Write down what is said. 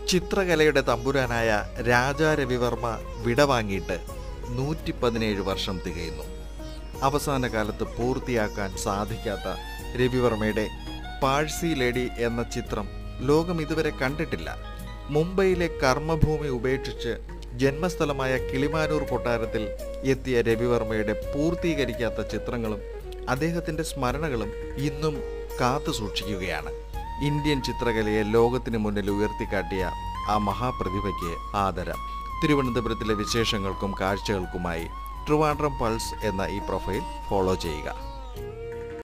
ചിത്രകലയുടെ തമ്പുരാനായ രാജാ രവിവർമ്മ വിടവാങ്ങിയിട്ട് നൂറ്റി പതിനേഴ് വർഷം തികയുന്നു അവസാന കാലത്ത് പൂർത്തിയാക്കാൻ സാധിക്കാത്ത രവിവർമ്മയുടെ പാഴ്സി ലേഡി എന്ന ചിത്രം ലോകം ഇതുവരെ കണ്ടിട്ടില്ല മുംബൈയിലെ കർമ്മഭൂമി ഉപേക്ഷിച്ച് ജന്മസ്ഥലമായ കിളിമാനൂർ കൊട്ടാരത്തിൽ എത്തിയ രവിവർമ്മയുടെ പൂർത്തീകരിക്കാത്ത ചിത്രങ്ങളും അദ്ദേഹത്തിൻ്റെ സ്മരണകളും ഇന്നും കാത്തു സൂക്ഷിക്കുകയാണ് ഇന്ത്യൻ ചിത്രകലയെ ലോകത്തിന് മുന്നിൽ ഉയർത്തിക്കാട്ടിയ ആ മഹാപ്രതിഭയ്ക്ക് ആദരം തിരുവനന്തപുരത്തിലെ വിശേഷങ്ങൾക്കും കാഴ്ചകൾക്കുമായി ട്രിവാൻഡ്രം പൾസ് എന്ന ഈ പ്രൊഫൈൽ ഫോളോ ചെയ്യുക